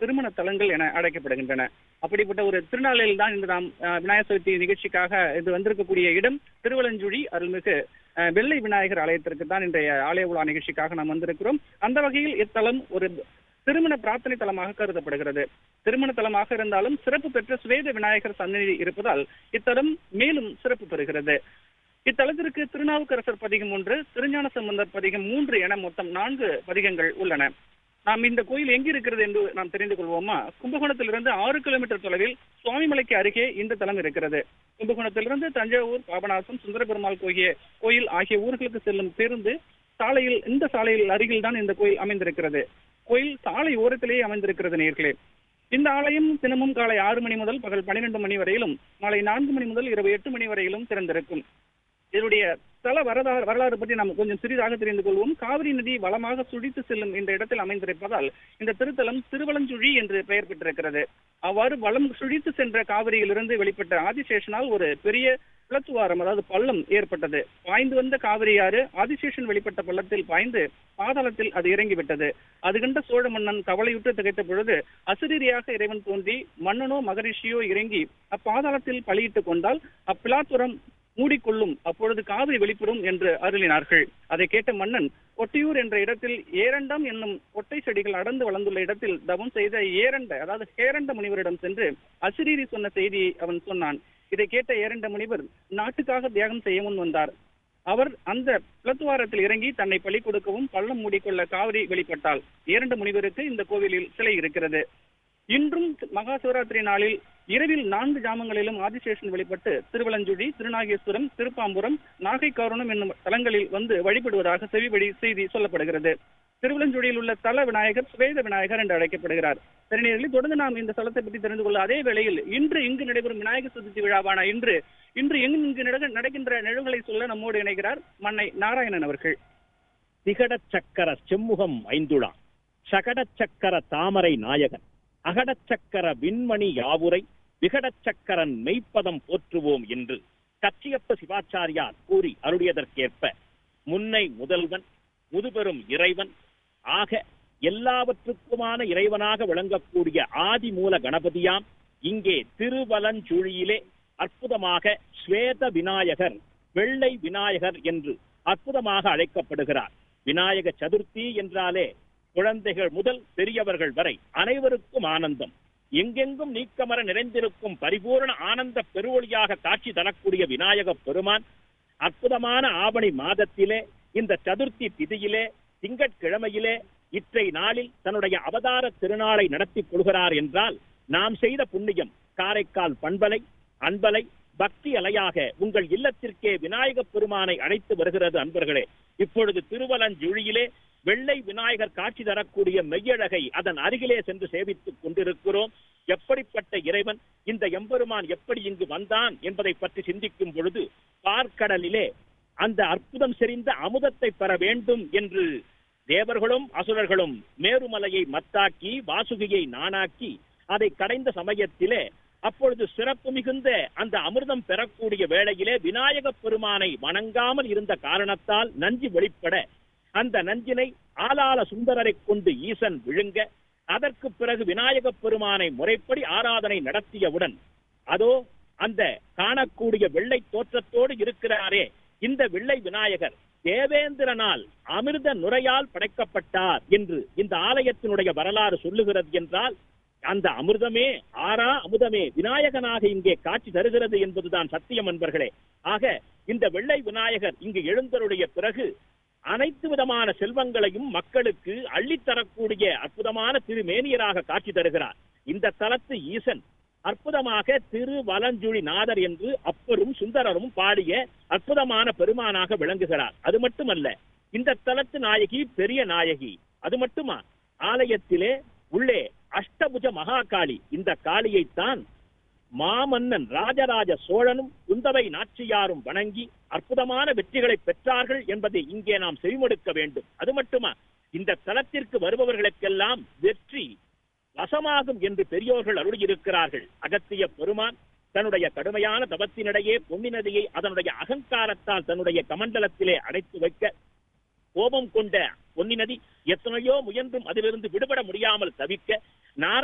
திருமண தலங்கள் என அழைக்கப்படுகின்றன அப்படிப்பட்ட ஒரு திருநாளில் தான் இன்று நாம் அஹ், விநாயகர் சதுர்த்தி நிகழ்ச்சிக்காக இது வந்திருக்கக்கூடிய இடம் திருவலஞ்சுழி அருள்மிகு அஹ், வெள்ளை விநாயகர் ஆலயத்திற்கு தான் இன்றைய ஆலய உலா நிகழ்ச்சிக்காக நாம் வந்திருக்கிறோம் அந்த வகையில் இத்தலம் ஒரு திருமண பிரார்த்தனை தலமாக கருதப்படுகிறது திருமண தலமாக இருந்தாலும் சிறப்பு பெற்ற சுவேத விநாயகர் சன்னதி இருப்பதால் இத்தலம் மேலும் சிறப்பு பெறுகிறது இத்தலத்திற்கு திருநாவுக்கரசர் பதிகம் ஒன்று திருஞான சம்பந்தர் பதிகம் மூன்று என மொத்தம் நான்கு பதிகங்கள் உள்ளன நாம் இந்த கோயில் எங்கு இருக்கிறது என்று நாம் தெரிந்து கொள்வோமா கும்பகோணத்திலிருந்து ஆறு கிலோமீட்டர் தொலைவில் சுவாமிமலைக்கு அருகே இந்த தலம் இருக்கிறது கும்பகோணத்திலிருந்து தஞ்சாவூர் பாபநாசம் சுந்தரபெருமாள் கோயில் கோயில் ஆகிய ஊர்களுக்கு செல்லும் பேருந்து சாலையில் இந்த சாலையில் அருகில் தான் இந்த கோயில் அமைந்திருக்கிறது கோயில் சாலை ஓரத்திலேயே அமைந்திருக்கிறது நேர்களே இந்த ஆலயம் தினமும் காலை ஆறு மணி முதல் பகல் பன்னிரண்டு மணி வரையிலும் மாலை நான்கு மணி முதல் இரவு எட்டு மணி வரையிலும் திறந்திருக்கும் இதனுடைய தல வரலாறு வரலாறு பற்றி நாம் கொஞ்சம் சிறிதாக தெரிந்து கொள்வோம் காவிரி நதி வளமாக சுழித்து செல்லும் இந்த இடத்தில் அமைந்திருப்பதால் இந்த திருத்தலம் திருவலஞ்சுழி என்று பெயர் பெற்றிருக்கிறது அவ்வாறு வளம் சுழித்து சென்ற காவிரியிலிருந்து வெளிப்பட்ட ஆதிசேஷனால் ஒரு பெரிய பிளத்துவாரம் அதாவது பள்ளம் ஏற்பட்டது பாய்ந்து வந்த காவிரியாறு ஆதிசேஷன் வெளிப்பட்ட பள்ளத்தில் பாய்ந்து பாதாளத்தில் அது இறங்கிவிட்டது அது கண்ட சோழ மன்னன் கவலையுற்று திகைத்த பொழுது அசிரீரியாக இறைவன் தோன்றி மன்னனோ மகரிஷியோ இறங்கி அப்பாதாளத்தில் பலியிட்டுக் கொண்டால் அப்பிலாத்துரம் மூடிக்கொள்ளும் அப்பொழுது காவிரி வெளிப்படும் என்று அருளினார்கள் அதை கேட்ட மன்னன் ஒட்டியூர் என்ற இடத்தில் ஏரண்டம் என்னும் ஒட்டை செடிகள் அடர்ந்து வளர்ந்துள்ள இடத்தில் தவம் செய்த ஏரண்ட அதாவது ஹேரண்ட முனிவரிடம் சென்று அசிரீரி சொன்ன செய்தியை அவன் சொன்னான் இதை கேட்ட ஏரண்ட முனிவர் நாட்டுக்காக தியாகம் செய்ய முன் வந்தார் அவர் அந்த பிளத்துவாரத்தில் இறங்கி தன்னை பலி கொடுக்கவும் பள்ளம் மூடிக்கொள்ள காவிரி வெளிப்பட்டால் ஏரண்ட முனிவருக்கு இந்த கோவிலில் சிலை இருக்கிறது இன்றும் மகா சிவராத்திரி நாளில் இரவில் நான்கு ஜாமங்களிலும் ஆதிசேஷன் வெளிப்பட்டு திருவலஞ்சுழி திருநாகேஸ்வரம் திருப்பாம்புரம் நாகைக்காரணம் என்னும் தலங்களில் வந்து வழிபடுவதாக செவிவழி செய்தி சொல்லப்படுகிறது திருவலஞ்சுழியில் உள்ள தல விநாயகர் சுவேத விநாயகர் என்று அழைக்கப்படுகிறார் திருநீரில் தொடர்ந்து நாம் இந்த தலத்தை பற்றி தெரிந்து கொள்ள அதே வேளையில் இன்று இங்கு நடைபெறும் விநாயகர் சதுர்த்தி விழாவான இன்று இன்று எங்கு இங்கு நட- நடக்கின்ற நிகழ்வுகளை சொல்ல நம்மோடு இணைகிறார் மன்னை நாராயணன் அவர்கள் திகடச் சக்கர செம்முகம் ஐந்துளாம் சகடச் சக்கர தாமரை நாயகன் அகடச் சக்கர விண்மணி யாவுரை விகடச் சக்கரன் மெய்ப்பதம் போற்றுவோம் என்று கச்சியப்ப சிவாச்சாரியார் கூறி அருளியதற்கேற்ப முன்னை முதல்வன் முதுபெரும் இறைவன் ஆக எல்லாவற்றுக்குமான இறைவனாக விளங்கக்கூடிய ஆதிமூல கணபதியாம் இங்கே திருவலஞ்சுழியிலே அற்புதமாக ஸ்வேத விநாயகர் வெள்ளை விநாயகர் என்று அற்புதமாக அழைக்கப்படுகிறார் விநாயக சதுர்த்தி என்றாலே குழந்தைகள் முதல் பெரியவர்கள் வரை அனைவருக்கும் ஆனந்தம் எங்கெங்கும் நீக்கமர நிறைந்திருக்கும் பரிபூரண ஆனந்த பெருவொளியாக காட்சி தரக்கூடிய விநாயக பெருமான் அற்புதமான ஆவணி மாதத்திலே இந்த சதுர்த்தி திதியிலே திங்கட்கிழமையிலே இற்றை நாளில் தன்னுடைய அவதார திருநாளை நடத்திக் கொள்கிறார் என்றால் நாம் செய்த புண்ணியம் காரைக்கால் பண்பலை அன்பலை பக்தி அலையாக உங்கள் இல்லத்திற்கே விநாயகப் பெருமானை அழைத்து வருகிறது அன்பர்களே இப்பொழுது திருவலஞ்சுழியிலே வெள்ளை விநாயகர் காட்சி தரக்கூடிய மெய்யழகை அதன் அருகிலே சென்று சேவித்துக் கொண்டிருக்கிறோம் எப்படிப்பட்ட இறைவன் இந்த எம்பெருமான் எப்படி இங்கு வந்தான் என்பதை பற்றி சிந்திக்கும் பொழுது பார்க்கடலிலே அந்த அற்புதம் செறிந்த அமுதத்தை பெற வேண்டும் என்று தேவர்களும் அசுரர்களும் மேருமலையை மத்தாக்கி வாசுகியை நானாக்கி அதை கடைந்த சமயத்திலே அப்பொழுது சிறப்பு மிகுந்த அந்த அமிர்தம் பெறக்கூடிய வேளையிலே விநாயக பெருமானை வணங்காமல் இருந்த காரணத்தால் நஞ்சு வெளிப்பட அந்த நஞ்சினை ஆலால சுந்தரரை கொண்டு ஈசன் விழுங்க அதற்கு பிறகு விநாயக பெருமானை முறைப்படி ஆராதனை நடத்தியவுடன் அதோ அந்த காணக்கூடிய வெள்ளை தோற்றத்தோடு இருக்கிறாரே இந்த வெள்ளை விநாயகர் தேவேந்திரனால் அமிர்த நுரையால் படைக்கப்பட்டார் என்று இந்த ஆலயத்தினுடைய வரலாறு சொல்லுகிறது என்றால் அந்த அமிர்தமே ஆறா அமுதமே விநாயகனாக இங்கே காட்சி தருகிறது என்பதுதான் சத்தியம் என்பர்களே ஆக இந்த வெள்ளை விநாயகர் இங்கு எழுந்தருடைய பிறகு அனைத்து விதமான செல்வங்களையும் மக்களுக்கு அள்ளித்தரக்கூடிய அற்புதமான திருமேனியராக காட்சி தருகிறார் இந்த தலத்து ஈசன் அற்புதமாக திருவலஞ்சுழி நாதர் என்று அப்பரும் சுந்தரரும் பாடிய அற்புதமான பெருமானாக விளங்குகிறார் அது மட்டுமல்ல இந்த தலத்து நாயகி பெரிய நாயகி அது மட்டுமா ஆலயத்திலே உள்ளே அஷ்டபுஜ மகாகாளி இந்த காளியைத்தான் மாமன்னன் ராஜராஜ சோழனும் குந்தவை நாச்சியாரும் வணங்கி அற்புதமான வெற்றிகளை பெற்றார்கள் என்பதை இங்கே நாம் செவிமடுக்க வேண்டும் அது மட்டுமா இந்த தலத்திற்கு வருபவர்களுக்கெல்லாம் வெற்றி வசமாகும் என்று பெரியோர்கள் அருளியிருக்கிறார்கள் அகத்திய பெருமான் தன்னுடைய கடுமையான தபத்தினிடையே பொன்னி நதியை அதனுடைய அகங்காரத்தால் தன்னுடைய கமண்டலத்திலே அடைத்து வைக்க கோபம் கொண்ட பொன்னி நதி எத்தனையோ முயன்றும் அதிலிருந்து விடுபட முடியாமல் தவிக்க நார